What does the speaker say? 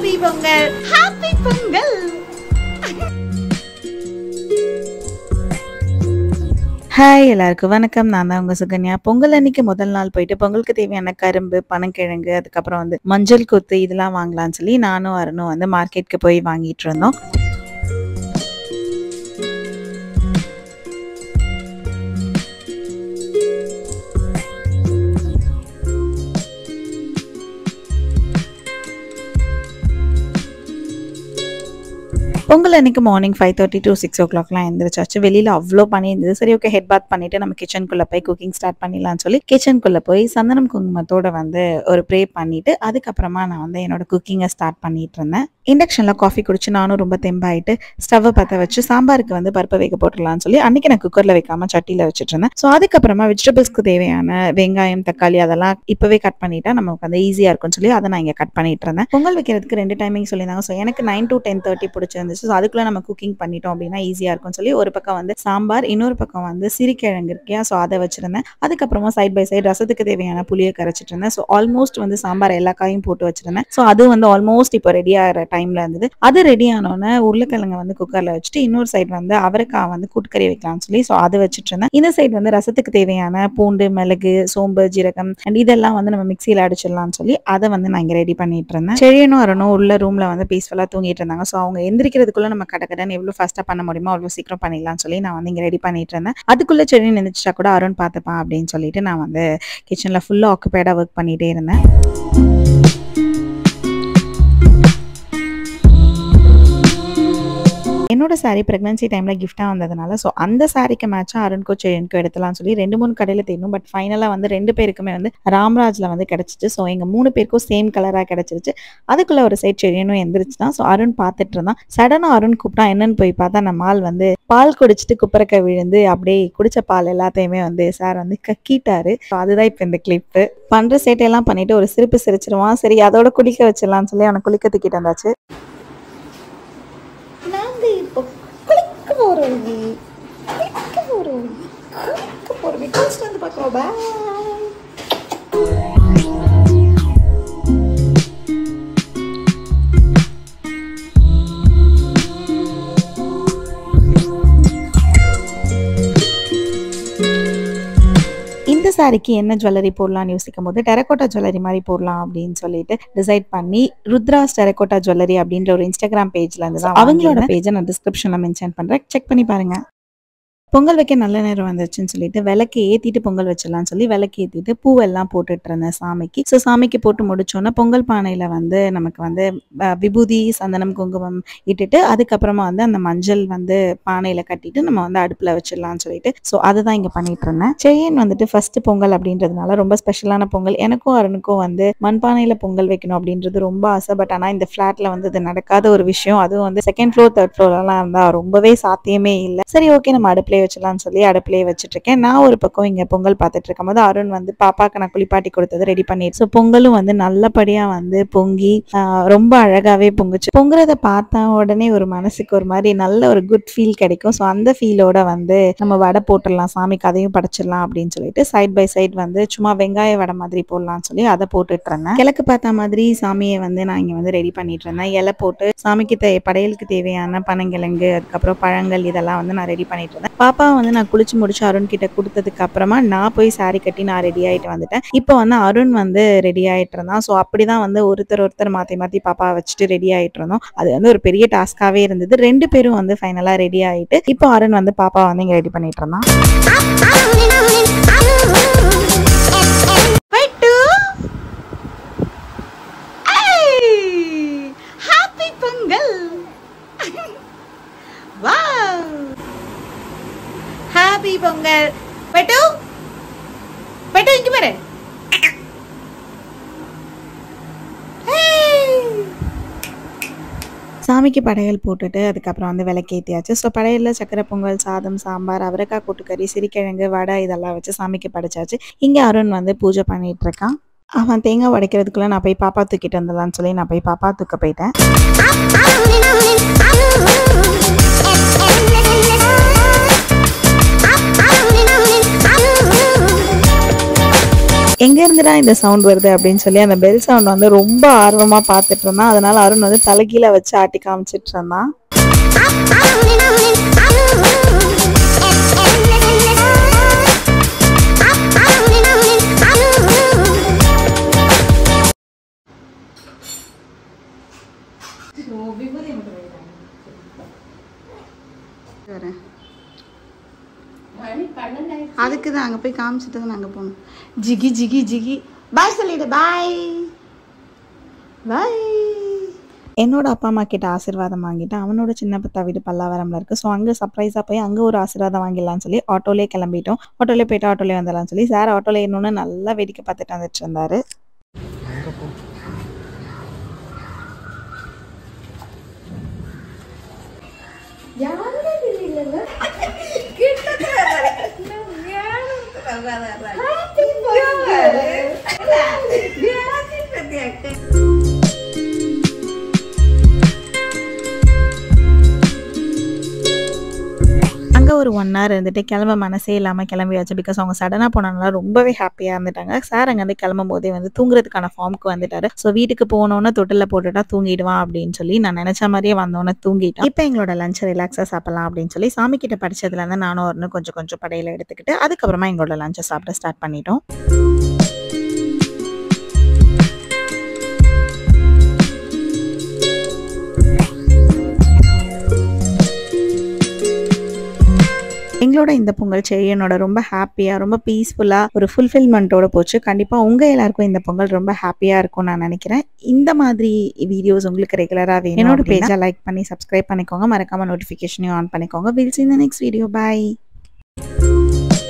Happy Pongal happy Pongal hi எல்லாருக்கும் வணக்கம் நான் தான் உங்க சுகன்யா பொங்கல் அன்னைக்கு முதல் நாள் போயிட்டு பொங்கலுக்கு தேவையான கரும்பு பனங்கிழங்கு அதுக்கப்புறம் வந்து மஞ்சள் கொத்து இதெல்லாம் வாங்கலாம்னு சொல்லி நானும் அருணும் வந்து மார்க்கெட்டுக்கு போய் வாங்கிட்டு இருந்தோம் பொங்கல் அன்னைக்கு morning five thirty to six ஓ கிளாக்லாம் எழுந்திரிச்சாச்சு வெளியில் அவ்வளோ பனி இருந்தது சரி ஓகே ஹெட் பாத் பண்ணிட்டு நம்ம கிச்சனுக்குள்ளே போய் குக்கிங் ஸ்டார்ட் பண்ணிடலாம்னு சொல்லி கிச்சனுக்குள்ளே போய் சந்தனம் குங்குமத்தோட வந்து ஒரு ப்ரே பண்ணிட்டு அதுக்கப்புறமா நான் வந்து என்னோட குக்கிங்கை ஸ்டார்ட் பண்ணிட்டு இருந்தேன் இண்டக்ஷனில் காஃபி குடிச்சு நானும் ரொம்ப தெம்பாயிட்டு ஸ்டவ்வை பற்ற வச்சு சாம்பாருக்கு வந்து பருப்பு வைக்க போட்டுடலாம்னு சொல்லி அன்னைக்கு நான் குக்கரில் வைக்காம சட்டியில் வச்சுட்டு இருந்தேன் ஸோ அதுக்கப்புறமா வெஜிடபிள்ஸ்க்கு தேவையான வெங்காயம் தக்காளி அதெல்லாம் இப்போவே கட் பண்ணிட்டா நமக்கு வந்து ஈஸியாக இருக்கும்னு சொல்லி அதை நான் இங்கே கட் பண்ணிட்டு இருந்தேன் பொங்கல் வைக்கிறதுக்கு ரெண்டு டைமிங் சொல்லியிருந்தாங்க ஸோ எனக்கு நைன் டு டென் தேர்ட்டி பிடிச்சிருந்துச்சு ஸோ அதுக்குள்ளே நம்ம குக்கிங் பண்ணிட்டோம் அப்படின்னா ஈஸியாக இருக்கும்னு சொல்லி ஒரு பக்கம் வந்து சாம்பார் இன்னொரு பக்கம் வந்து சிறுகிழங்கு இருக்கியா ஸோ அதை வச்சிருந்தேன் அதுக்கப்புறமா சைட் பை சைடு ரசத்துக்கு தேவையான புளியை கரைச்சிட்டு இருந்தேன் ஸோ ஆல்மோஸ்ட் வந்து சாம்பார் எல்லா காயும் போட்டு வச்சிருந்தேன் ஸோ அது வந்து ஆல்மோஸ்ட் இப்போ ரெடி ஆகிற டைம்ல இருந்தது அது ரெடி ஆனோடனே உருளைக்கிழங்கு வந்து குக்கர்ல வச்சுட்டு இன்னொரு சைடு வந்து அவரைக்காய் வந்து கூட்டுக்கறி வைக்கலாம்னு சொல்லி ஸோ அதை வச்சுட்டு இருந்தேன் இந்த சைடு வந்து ரசத்துக்கு தேவையான பூண்டு மிளகு சோம்பு ஜீரகம் அண்ட் இதெல்லாம் வந்து நம்ம மிக்சியில் அடிச்சிடலாம்னு சொல்லி அதை வந்து நான் இங்கே ரெடி பண்ணிட்டு இருந்தேன் செழியனும் வரணும் உள்ள ரூம்ல வந்து பீஸ்ஃபுல்லாக தூங்கிட்டு இருந்தாங்க ஸோ அவங்க எந்திரிக்கிறதுக்குள்ள நம்ம கடக்கடன்னு எவ்வளோ ஃபாஸ்ட்டாக பண்ண முடியுமோ அவ்வளோ சீக்கிரம் பண்ணிடலாம்னு சொல்லி நான் வந்து இங்கே ரெடி பண்ணிட்டு இருந்தேன் அதுக்குள்ள செடி நினைச்சா கூட அருண் பார்த்துப்பான் அப்படின்னு சொல்லிட்டு நான் வந்து கிச்சனில் ஃபுல்லாக ஆக்குபைடாக ஒர்க் பண்ணிட்டே இருந்தேன் என்னோட சாரீ ப்ரெக்னன்சி டைமில் கிஃப்டாக வந்ததுனால ஸோ அந்த சாரிக்கு மேட்சாக அருண்கோ செழியனுக்கோ எடுத்துலாம்னு சொல்லி ரெண்டு மூணு கடையில் தேடணும் பட் ஃபைனலாக வந்து ரெண்டு பேருக்குமே வந்து ராம்ராஜில் வந்து கிடச்சிச்சு ஸோ எங்கள் மூணு பேருக்கும் சேம் கலராக கிடச்சிருச்சு அதுக்குள்ளே ஒரு சைட் செழியனும் எந்திரிச்சு தான் ஸோ அருண் பார்த்துட்டு இருந்தான் சடனாக அருண் கூப்பிட்டா என்னன்னு போய் பார்த்தா நம்ம ஆள் வந்து பால் குடிச்சிட்டு குப்பரக்க விழுந்து அப்படியே குடிச்ச பால் எல்லாத்தையுமே வந்து சார் வந்து கக்கிட்டாரு ஸோ அதுதான் இப்போ இந்த கிளிப்பு பண்ணுற சேட்டையெல்லாம் பண்ணிட்டு ஒரு சிரிப்பு சிரிச்சிருவான் சரி அதோட குளிக்க வச்சிடலாம்னு சொல்லி அவனை குளிக்க தூக்கிட்டு வந்தாச்சு நாங்க இப்போ குளிக்க போறோம் குளிக்க போறோம் குளிக்க போறோம் குளிச்சுட்டு வந்து பார்க்குறோம் பாய் இந்த சாரிக்கு என்ன ஜுவல்லரி போடலாம்னு யோசிக்கும் போது டெரகோட்டா ஜுவல்லரி மாதிரி போடலாம் அப்படின்னு சொல்லிட்டு டிசைட் பண்ணி ருத்ராஸ் டெரகோட்டா ஜுவல்லரி அப்படின்ற ஒரு இன்ஸ்டாகிராம் பேஜ்ல இருந்து தான் அவங்களோட பேஜை நான் டிஸ்கிரிப்ஷன்ல மென்ஷன் பண்றேன் செக் பண்ணி பாருங்க பொங்கல் வைக்க நல்ல நேரம் வந்துச்சுன்னு சொல்லிட்டு விளக்கு ஏத்திட்டு பொங்கல் வச்சிடலாம்னு சொல்லி விளக்கு ஏத்திட்டு பூவெல்லாம் போட்டுட்டு இருந்தேன் சாமிக்கு ஸோ சாமிக்கு போட்டு முடிச்சோன்னா பொங்கல் பானையில வந்து நமக்கு வந்து அஹ், விபூதி சந்தனம் குங்குமம் இட்டுட்டு அதுக்கப்புறமா வந்து அந்த மஞ்சள் வந்து பானையில கட்டிட்டு நம்ம வந்து அடுப்புல வச்சிடலாம்னு சொல்லிட்டு ஸோ அதுதான் இங்க பண்ணிட்டு இருந்தேன் செயின் வந்துட்டு ஃபர்ஸ்ட் பொங்கல் அப்படின்றதுனால ரொம்ப ஸ்பெஷலான பொங்கல் எனக்கும் அருணுக்கும் வந்து மண்பானையில பொங்கல் வைக்கணும் அப்படின்றது ரொம்ப ஆசை பட் ஆனா இந்த ஃபிளாட்ல வந்து இது நடக்காத ஒரு விஷயம் அதுவும் வந்து செகண்ட் ஃப்ளோர் தேர்ட் ஃப்ளோர்லாம் இருந்தா ரொம்பவே சாத்தியமே இல்லை சரி ஓகே நம்ம அடுப்புலயே வச்சிடலாம்னு சொல்லி அடுப்புலயே வச்சுட்டு இருக்கேன் நான் ஒரு பக்கம் இங்க பொங்கல் பார்த்துட்டு இருக்கும் போது அருண் வந்து பாப்பாக்கு நான் குளிப்பாட்டி கொடுத்தது ரெடி பண்ணிட்டு ஸோ பொங்கலும் வந்து நல்லபடியா வந்து பொங்கி ஆஹ், ரொம்ப அழகாவே பொங்குச்சு பொங்குறத பார்த்தா உடனே ஒரு மனசுக்கு ஒரு மாதிரி நல்ல ஒரு குட் ஃபீல் கிடைக்கும் ஸோ அந்த ஃபீலோட வந்து நம்ம வடை போட்டுடலாம் சாமிக்கு அதையும் படைச்சிடலாம் அப்படின்னு சொல்லிட்டு சைட் பை சைட் வந்து சும்மா வெங்காய வடை மாதிரி போடலாம்னு சொல்லி அதை போட்டுட்டு இருந்தேன் கிழக்கு பார்த்த மாதிரி சாமியை வந்து நான் இங்க வந்து ரெடி பண்ணிட்டு இருந்தேன் இலை போட்டு சாமிக்கு தே படையலுக்கு தேவையான பனங்கிழங்கு அதுக்கப்புறம் பழங்கள் இதெல்லாம் வந்து நான் ரெடி பண்ணிட்டு இருந்தேன் பாப்பா வந்து நான் குளிச்சு முடிச்சு அருண் கிட்ட கொடுத்ததுக்கு அப்புறமா நான் போய் saree கட்டி நான் ரெடி ஆயிட்டு வந்துட்டேன் இப்போ வந்து அருண் வந்து ரெடி ஆயிட்டு இருந்தான் ஸோ அப்படிதான் வந்து ஒருத்தர் ஒருத்தர் மாத்தி மாத்தி பாப்பா வச்சுட்டு ரெடி ஆயிட்டு இருந்தோம் அது வந்து ஒரு பெரிய டாஸ்காவே இருந்தது ரெண்டு பேரும் வந்து ஃபைனலா ரெடி ஆயிட்டு இப்போ அருண் வந்து பாப்பா வந்து இங்க ரெடி பண்ணிட்டு இருந்தான் Pattu happy Pongal wow happy Pongal Pattu Pattu இங்க பாரு Hey! சாமிக்கு படையல் போட்டுட்டு அதுக்கப்புறம் வந்து விளக்கேற்றியாச்சு ஸோ படையலில் சக்கரை பொங்கல் சாதம் சாம்பார் அவரைக்காய் கூட்டுக்கறி சிறிக்கிழங்கு வடை இதெல்லாம் வச்சு சாமிக்கு படைச்சாச்சு இங்கே அருண் வந்து பூஜை பண்ணிட்டு இருக்கான் அவன் தேங்காய் உடைக்கிறதுக்குள்ள நான் போய் பாப்பா தூக்கிட்டு வந்துடலான்னு சொல்லி நான் போய் பாப்பா தூக்க போயிட்டேன் எங்க இருந்துடா இந்த சவுண்ட் வருது அப்படின்னு சொல்லி அந்த பெல் சவுண்ட் வந்து ரொம்ப ஆர்வமா பார்த்துட்டு இருந்தான் அதனால அருண் வந்து தலைகீழ வச்சு ஆட்டி காமிச்சிட்டு இருந்தான் வரேன் அதுக்கு தான் அங்கே போய் காமிச்சிட்டு தான் நாங்கள் போகணும் ஜிகி ஜிகி ஜிகி பாய் சொல்லிடு பாய் பாய் என்னோட அப்பா அம்மா கிட்ட ஆசீர்வாதம் வாங்கிட்டு அவனோட சின்ன பத்தா வீடு பல்லாவரம்ல இருக்கு ஸோ அங்கே சர்ப்ரைஸாக போய் அங்கே ஒரு ஆசீர்வாதம் வாங்கிடலாம்னு சொல்லி ஆட்டோலே கிளம்பிட்டோம் ஆட்டோலே போயிட்டு ஆட்டோலே வந்துடலாம்னு சொல்லி சார் ஆட்டோல இன்னொன்று நல்லா வேடிக்கை பார்த்துட்டு வந்துட்டு இருந்தாரு அங்கே ஒரு ஒன் ஹவர் இருந்துட்டு கிளம்ப மனசே இல்லாமல் கிளம்பியாச்சு பிகாஸ் அவங்க சடனாக போனனால ரொம்பவே ஹாப்பியாக இருந்துட்டாங்க சார் அங்கேருந்து கிளம்பும் போதே வந்து தூங்குறதுக்கான ஃபார்முக்கு வந்துட்டாரு ஸோ வீட்டுக்கு போனோன்னே தொட்டில் போட்டுட்டா தூங்கிடுவான் அப்படின்னு சொல்லி நான் நினச்ச மாதிரியே வந்தோன்னே தூங்கிட்டான் இப்போ எங்களோட லஞ்ச் ரிலாக்ஸாக சாப்பிடலாம் அப்படின்னு சொல்லி சாமி கிட்ட படிச்சதுலேருந்து நானும் ஒரு கொஞ்சம் கொஞ்சம் படையில எடுத்துக்கிட்டு அதுக்கப்புறமா எங்களோட லஞ்சை சாப்பிட ஸ்டார்ட் பண்ணிட்டோம் எங்களோட இந்த பொங்கல் செழியனோட ரொம்ப ஹாப்பியாக ரொம்ப பீஸ்ஃபுல்லாக ஒரு ஃபுல்ஃபில்மெண்ட்டோட போச்சு கண்டிப்பாக உங்கள் எல்லாருக்கும் இந்த பொங்கல் ரொம்ப ஹாப்பியாக இருக்கும் நான் நினைக்கிறேன் இந்த மாதிரி வீடியோஸ் உங்களுக்கு ரெகுலராக வேணும் என்னோட பேஜை லைக் பண்ணி சப்ஸ்கிரைப் பண்ணிக்கோங்க மறக்காம நோட்டிஃபிகேஷனையும் ஆன் பண்ணிக்கோங்க வில் சி இந்த நெக்ஸ்ட் வீடியோ பாய்